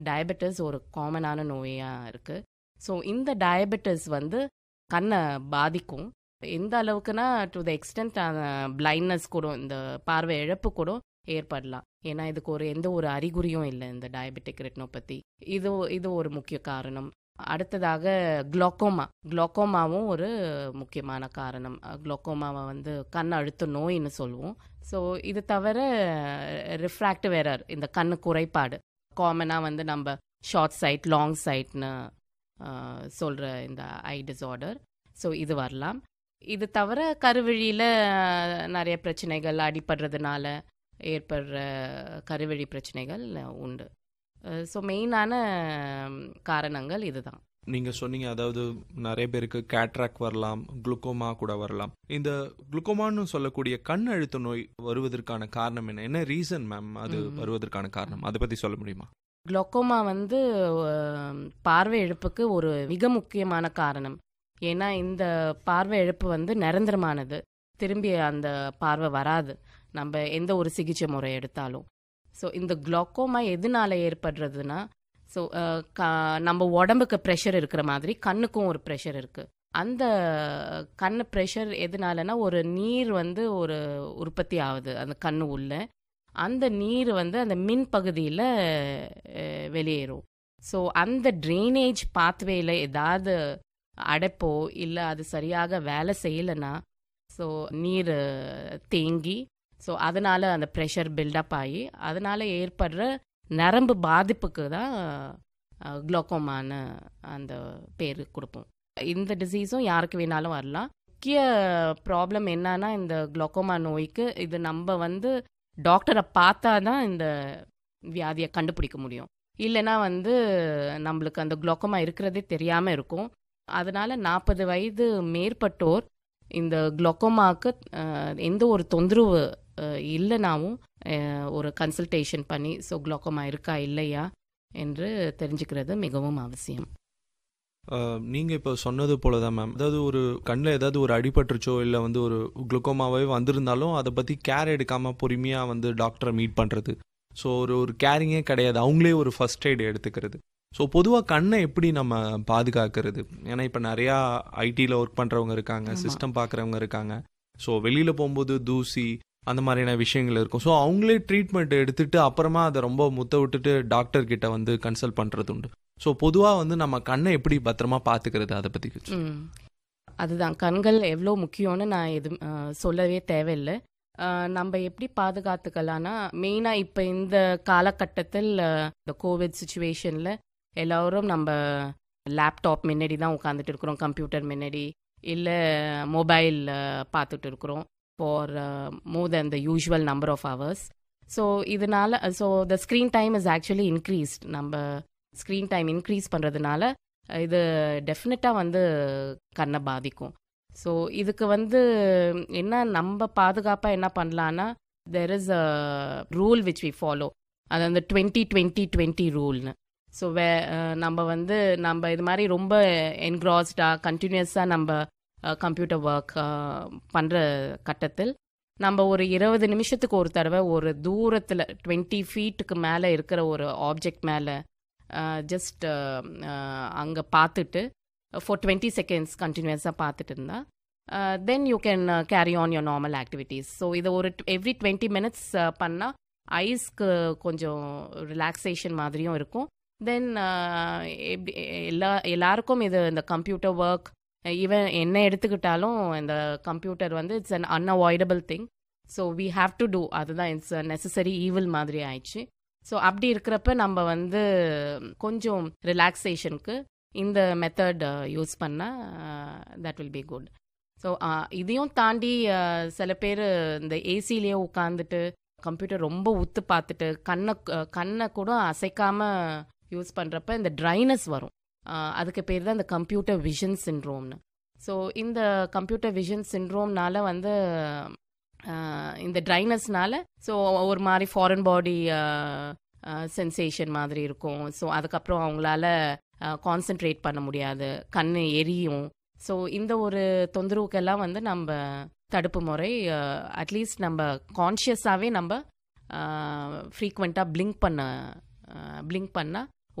diabetes ஒரு காமனான நோயாக இருக்குது ஸோ இந்த டயபெட்டிஸ் வந்து கண்ணை பாதிக்கும் எந்த அளவுக்குன்னா டு த எக்ஸ்டென்ட் பிளைண்ட்னஸ் கூட இந்த பார்வை இழப்பு கூட ஏற்படலாம் ஏன்னா இதுக்கு ஒரு எந்த ஒரு அறிகுறியும் இல்லை இந்த டயபெட்டிக் ரெட்டினோபதி இது இது ஒரு முக்கிய காரணம் அடுத்ததாக குளோக்கோமா குளோக்கோமாவும் ஒரு முக்கியமான காரணம் குளோக்கோமாவை வந்து கண் அழுத்த நோயின்னு சொல்லுவோம் ஸோ இது தவிர ரிஃப்ராக்டிவ் எரர் இந்த கண்ணு குறைபாடு காமனாக வந்து நம்ம ஷார்ட் சைட் லாங் சைட்னு சொல்கிற இந்த ஐ டிஸார்டர் ஸோ இது வரலாம் இது தவிர கருவழியில் நிறைய பிரச்சனைகள் அடிபடுறதுனால ஏற்படுற கருவழி பிரச்சனைகள் உண்டு ஸோ மெயினான காரணங்கள் இதுதான் நீங்க சொன்னீங்க அதாவது நிறைய பேருக்கு கேட்ராக் வரலாம் குளுக்கோமா கூட வரலாம் இந்த குளுக்கோமான்னு சொல்லக்கூடிய கண் அழுத்த நோய் வருவதற்கான காரணம் என்ன என்ன ரீசன் மேம் அது வருவதற்கான காரணம் அதை பத்தி சொல்ல முடியுமா குளோக்கோமா வந்து பார்வை இழப்புக்கு ஒரு மிக முக்கியமான காரணம் ஏன்னா இந்த பார்வை இழப்பு வந்து நிரந்தரமானது திரும்பி அந்த பார்வை வராது நம்ம எந்த ஒரு சிகிச்சை முறை எடுத்தாலும் ஸோ இந்த குளோக்கோமா எதனால ஏற்படுறதுன்னா ஸோ நம்ம உடம்புக்கு ப்ரெஷர் இருக்கிற மாதிரி கண்ணுக்கும் ஒரு ப்ரெஷர் இருக்குது அந்த கண் ப்ரெஷர் எதனாலனா ஒரு நீர் வந்து ஒரு உற்பத்தி ஆகுது அந்த கண்ணு உள்ள அந்த நீர் வந்து அந்த மின் பகுதியில் வெளியேறும் ஸோ அந்த ட்ரைனேஜ் பாத்வேயில் ஏதாவது அடைப்போ இல்லை அது சரியாக வேலை செய்யலைன்னா ஸோ நீர் தேங்கி ஸோ அதனால் அந்த ப்ரெஷர் பில்டப் ஆகி அதனால் ஏற்படுற நரம்பு பாதிப்புக்கு தான் குளோக்கோமான அந்த பேர் கொடுப்போம் இந்த டிசீஸும் யாருக்கு வேணாலும் வரலாம் முக்கிய ப்ராப்ளம் என்னன்னா இந்த குளோக்கோமா நோய்க்கு இது நம்ம வந்து டாக்டரை பார்த்தா தான் இந்த வியாதியை கண்டுபிடிக்க முடியும் இல்லைன்னா வந்து நம்மளுக்கு அந்த குளோக்கோமா இருக்கிறதே தெரியாமல் இருக்கும் அதனால நாற்பது வயது மேற்பட்டோர் இந்த குளோக்கோமாவுக்கு எந்த ஒரு தொந்தரவு இல்லைனாவும் ஒரு கன்சல்டேஷன் பண்ணி ஸோ குளோக்கோமா இருக்கா இல்லையா என்று தெரிஞ்சுக்கிறது மிகவும் அவசியம் நீங்கள் இப்போ சொன்னது போல தான் மேம் அதாவது ஒரு கண்ணில் ஏதாவது ஒரு அடிபட்டுருச்சோ இல்லை வந்து ஒரு குளுக்கோமாவே வந்திருந்தாலும் அதை பற்றி கேர் எடுக்காமல் பொறுமையாக வந்து டாக்டரை மீட் பண்ணுறது ஸோ ஒரு ஒரு கேரிங்கே கிடையாது அவங்களே ஒரு ஃபர்ஸ்ட் எய்டு எடுத்துக்கிறது ஸோ பொதுவாக கண்ணை எப்படி நம்ம பாதுகாக்கிறது ஏன்னா இப்போ நிறையா ஐடியில் ஒர்க் பண்ணுறவங்க இருக்காங்க சிஸ்டம் பார்க்குறவங்க இருக்காங்க ஸோ வெளியில் போகும்போது தூசி அந்த மாதிரியான விஷயங்கள் இருக்கும் ஸோ அவங்களே ட்ரீட்மெண்ட் எடுத்துட்டு அப்புறமா அதை ரொம்ப முத்த விட்டுட்டு டாக்டர் கிட்ட வந்து கன்சல்ட் பண்ணுறது உண்டு ஸோ பொதுவாக வந்து நம்ம கண்ணை எப்படி பத்திரமா பார்த்துக்கிறது அதை பற்றி அதுதான் கண்கள் எவ்வளோ முக்கியம்னு நான் எது சொல்லவே தேவையில்லை நம்ம எப்படி பாதுகாத்துக்கலாம்னா மெயினாக இப்போ இந்த காலகட்டத்தில் இந்த கோவிட் சுச்சுவேஷனில் எல்லோரும் நம்ம லேப்டாப் முன்னாடி தான் உட்காந்துட்டு இருக்கிறோம் கம்ப்யூட்டர் முன்னாடி இல்லை மொபைல் பார்த்துட்டு இருக்கிறோம் for more than the usual number of hours so இதனால so the screen time is actually increased நம்ம ஸ்க்ரீன் டைம் இன்க்ரீஸ் பண்ணுறதுனால இது டெஃபினட்டாக வந்து கண்ணை பாதிக்கும் ஸோ இதுக்கு வந்து என்ன நம்ம பாதுகாப்பாக என்ன பண்ணலான்னா there is a rule which we follow அது அந்த டுவெண்ட்டி டுவெண்ட்டி டுவெண்ட்டி ரூல்னு ஸோ வே நம்ம வந்து நம்ம இது மாதிரி ரொம்ப என்க்ராஸ்டாக கண்டினியூஸாக நம்ம கம்ப்யூட்டர் ஒர்க் பண்ணுற கட்டத்தில் நம்ம ஒரு இருபது நிமிஷத்துக்கு ஒரு தடவை ஒரு தூரத்தில் டுவெண்ட்டி ஃபீட்டுக்கு மேலே இருக்கிற ஒரு ஆப்ஜெக்ட் மேலே ஜஸ்ட் அங்கே பார்த்துட்டு ஃபார் டுவெண்ட்டி செகண்ட்ஸ் கண்டினியூஸாக பார்த்துட்டு இருந்தா then you can carry on your normal activities so இதை ஒரு எவ்ரி டுவெண்ட்டி மினிட்ஸ் பண்ணால் ஐஸ்க்கு கொஞ்சம் ரிலாக்ஸேஷன் மாதிரியும் இருக்கும் தென் எப்படி எல்லா எல்லாருக்கும் இது இந்த கம்ப்யூட்டர் ஒர்க் ஈவன் என்ன எடுத்துக்கிட்டாலும் இந்த கம்ப்யூட்டர் வந்து it's an unavoidable thing so we have to do அதுதான் இட்ஸ் நெசசரி ஈவில் மாதிரி ஆயிடுச்சு ஸோ அப்படி இருக்கிறப்ப நம்ம வந்து கொஞ்சம் ரிலாக்ஸேஷனுக்கு இந்த மெத்தட் யூஸ் பண்ணால் that will be good so இதையும் தாண்டி சில பேர் இந்த ஏசிலேயே உட்காந்துட்டு கம்ப்யூட்டர் ரொம்ப உத்து பார்த்துட்டு கண்ணை கண்ணை கூட அசைக்காம யூஸ் பண்ணுறப்ப இந்த ட்ரைனஸ் வரும் அதுக்கு பேர் தான் இந்த கம்ப்யூட்டர் விஷன் சின்ட்ரோம்னு ஸோ இந்த கம்ப்யூட்டர் விஷன் சின்ட்ரோம்னால வந்து இந்த ட்ரைனஸ்னால ஸோ ஒரு மாதிரி ஃபாரின் பாடி சென்சேஷன் மாதிரி இருக்கும் ஸோ அதுக்கப்புறம் அவங்களால கான்சென்ட்ரேட் பண்ண முடியாது கண் எரியும் ஸோ இந்த ஒரு தொந்தரவுக்கெல்லாம் வந்து நம்ம தடுப்பு முறை அட்லீஸ்ட் நம்ம கான்ஷியஸாகவே நம்ம ஃப்ரீக்வெண்ட்டாக பிளிங்க் பண்ண பிளிங்க் பண்ணால்